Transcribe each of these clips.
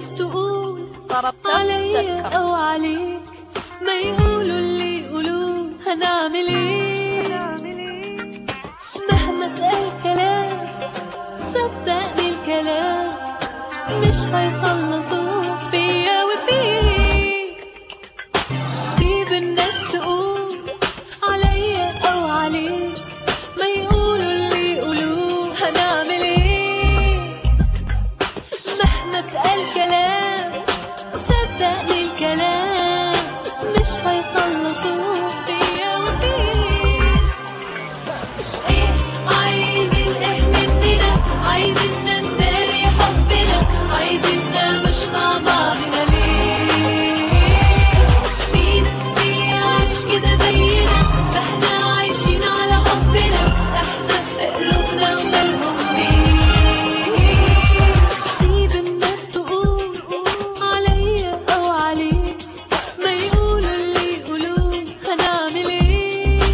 الناس تقول طرب عليا تذكر او عليك ما يقولوا اللي يقولوه هنعمل ايه مهما اتقال كلام صدقني الكلام مش هيخلصوا فيا وفيك سيب الناس تقول عليا او عليك ما يقولوا اللي يقولوه هنعمل ايه مهما اتقال كلام صدقني الكلام مش هيخلصوا فيا وفيك ايه عايزين ايه مننا عايزين نداري حبنا عايزين مش مع بعضنا ليه مين بيعيش كده زينا ده احنا عايشين على حبنا احساس في قلوبنا ومالهم بيه سيب الناس تقول عليا او عليك ما يقولوا اللي يقولوه هنعمل ايه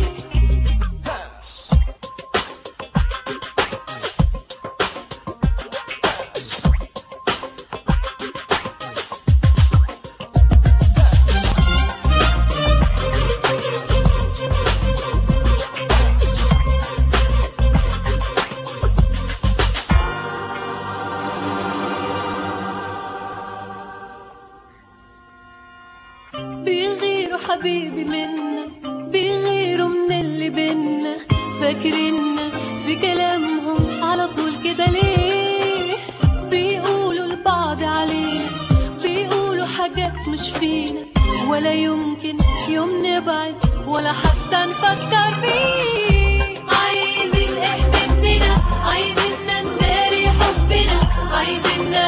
بيغيروا حبيبي منا بيغيروا من اللي بينا فاكريننا في كلامهم على طول كده ليه بيقولوا لبعض علينا بيقولوا حاجات مش فينا ولا يمكن يوم نبعد ولا حتى نفكر فيه عايزين ايه مننا عايزين نداري حبنا عايزين